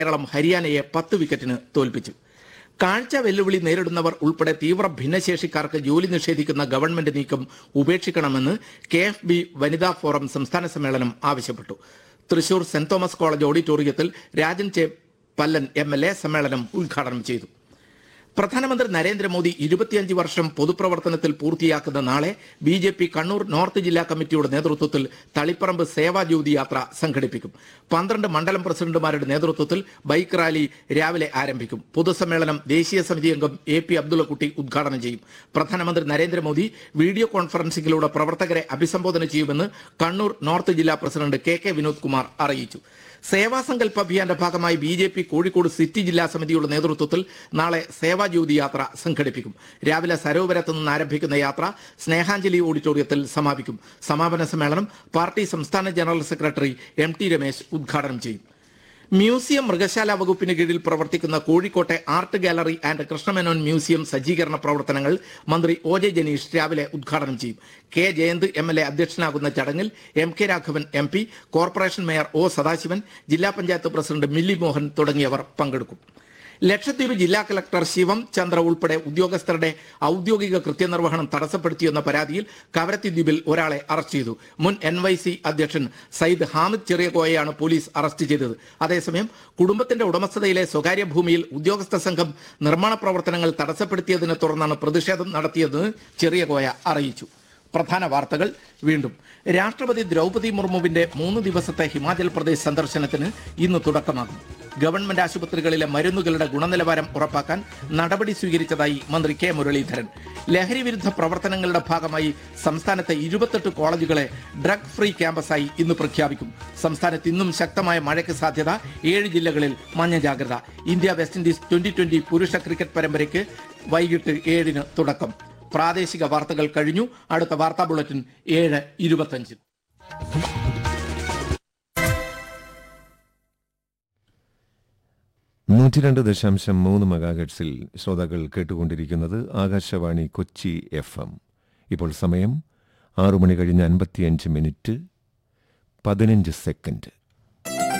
കേരളം ഹരിയാനയെ പത്ത് വിക്കറ്റിന് തോൽപ്പിച്ചു കാഴ്ച വെല്ലുവിളി നേരിടുന്നവർ ഉൾപ്പെടെ തീവ്ര ഭിന്നശേഷിക്കാർക്ക് ജോലി നിഷേധിക്കുന്ന ഗവൺമെന്റ് നീക്കം ഉപേക്ഷിക്കണമെന്ന് കെ എഫ് ബി വനിതാ ഫോറം സംസ്ഥാന സമ്മേളനം ആവശ്യപ്പെട്ടു തൃശൂർ സെന്റ് തോമസ് കോളേജ് ഓഡിറ്റോറിയത്തിൽ രാജൻ ചെ പല്ലൻ എം എൽ എ സമ്മേളനം ഉദ്ഘാടനം ചെയ്തു പ്രധാനമന്ത്രി നരേന്ദ്രമോദി ഇരുപത്തിയഞ്ച് വർഷം പൊതുപ്രവർത്തനത്തിൽ പൂർത്തിയാക്കുന്ന നാളെ B J P Kannur north ജില്ലാ കമ്മിറ്റിയുടെ നേതൃത്വത്തിൽ തളിപ്പറമ്പ് സേവാജ്യോതി യാത്ര സംഘടിപ്പിക്കും പന്ത്രണ്ട് മണ്ഡലം പ്രസിഡന്റുമാരുടെ നേതൃത്വത്തിൽ ബൈക്ക് റാലി രാവിലെ ആരംഭിക്കും പൊതുസമ്മേളനം ദേശീയ സമിതി അംഗം എ പി അബ്ദുള്ളക്കുട്ടി ഉദ്ഘാടനം ചെയ്യും പ്രധാനമന്ത്രി നരേന്ദ്രമോദി വീഡിയോ കോൺഫറൻസിംഗിലൂടെ പ്രവർത്തകരെ അഭിസംബോധന ചെയ്യുമെന്ന് കണ്ണൂർ നോർത്ത് ജില്ലാ president K K Vinod Kumar അറിയിച്ചു സേവാസങ്കല്പ അഭിയാന്റെ ഭാഗമായി B J P Kozhikode city ജില്ലാ സമിതിയുടെ നേതൃത്വത്തിൽ നാളെ സേവാജ്യോതി യാത്ര സംഘടിപ്പിക്കും രാവിലെ സരോവരത്ത് നിന്ന് ആരംഭിക്കുന്ന യാത്ര സ്നേഹാഞ്ജലി ഓഡിറ്റോറിയത്തിൽ സമാപിക്കും സമാപന സമ്മേളനം പാർട്ടി സംസ്ഥാന general secretary M T Ramesh ഉദ്ഘാടനം ചെയ്യും മ്യൂസിയം മൃഗശാല വകുപ്പിന് കീഴിൽ പ്രവർത്തിക്കുന്ന കോഴിക്കോട്ടെ art gallery and Krishna Menon museum സജ്ജീകരണ പ്രവർത്തനങ്ങൾ മന്ത്രി ഒ ജെ ജനീഷ് രാവിലെ ഉദ്ഘാടനം ചെയ്യും K Jayanth M L A അധ്യക്ഷനാകുന്ന ചടങ്ങിൽ M K Raghavan M P corporation mayor O Sadasivan ജില്ലാ പഞ്ചായത്ത് പ്രസിഡന്റ് മില്ലി മോഹൻ തുടങ്ങിയവർ പങ്കെടുക്കും ലക്ഷദ്വീപ് ജില്ലാ കളക്ടർ ശിവം ചന്ദ്ര ഉൾപ്പെടെ ഉദ്യോഗസ്ഥരുടെ ഔദ്യോഗിക കൃത്യനിർവഹണം തടസ്സപ്പെടുത്തിയെന്ന പരാതിയിൽ കവരത്തി ദ്വീപിൽ ഒരാളെ അറസ്റ്റ് ചെയ്തു മുൻ എൻ വൈ സി അധ്യക്ഷൻ സയ്യിദ് ഹാമിദ് ചെറിയകോയെയാണ് പോലീസ് അറസ്റ്റ് ചെയ്തത് അതേസമയം കുടുംബത്തിന്റെ ഉടമസ്ഥതയിലെ സ്വകാര്യ ഭൂമിയിൽ ഉദ്യോഗസ്ഥ സംഘം നിർമ്മാണ പ്രവർത്തനങ്ങൾ തടസ്സപ്പെടുത്തിയതിനെ തുടർന്നാണ് പ്രതിഷേധം നടത്തിയതെന്ന് ചെറിയകോയ അറിയിച്ചു പ്രധാന വാർത്തകൾ വീണ്ടും രാഷ്ട്രപതി ദ്രൗപദി മുർമുവിന്റെ മൂന്ന് ദിവസത്തെ ഹിമാചൽ പ്രദേശ് സന്ദർശനത്തിന് ഇന്ന് തുടക്കമാകും ഗവൺമെന്റ് ആശുപത്രികളിലെ മരുന്നുകളുടെ ഗുണനിലവാരം ഉറപ്പാക്കാൻ നടപടി സ്വീകരിച്ചതായി മന്ത്രി കെ മുരളീധരൻ ലഹരി വിരുദ്ധ പ്രവർത്തനങ്ങളുടെ ഭാഗമായി സംസ്ഥാനത്തെ ഇരുപത്തെട്ട് കോളേജുകളെ ഡ്രഗ് ഫ്രീ ക്യാമ്പസായി ഇന്ന് പ്രഖ്യാപിക്കും സംസ്ഥാനത്ത് ഇന്നും ശക്തമായ മഴയ്ക്ക് സാധ്യത ഏഴ് ജില്ലകളിൽ മഞ്ഞ ജാഗ്രത India West Indies twenty twenty പുരുഷ ക്രിക്കറ്റ് പരമ്പരയ്ക്ക് വൈകിട്ട് ഏഴിന് തുടക്കം പ്രാദേശിക വാർത്തകൾ കഴിഞ്ഞു അടുത്ത വാർത്താ ബുള്ളറ്റിൻ ഏഴ് ഇരുപത്തഞ്ചിന് നൂറ്റി രണ്ട് ദശാംശം മൂന്ന് മെഗാഹെഡ്സിൽ ശ്രോതാക്കൾ കേട്ടുകൊണ്ടിരിക്കുന്നത് ആകാശവാണി കൊച്ചി എഫ് എം ഇപ്പോൾ സമയം ആറു മണി കഴിഞ്ഞ് അൻപത്തിയഞ്ച് മിനിറ്റ് പതിനഞ്ച് സെക്കൻഡ്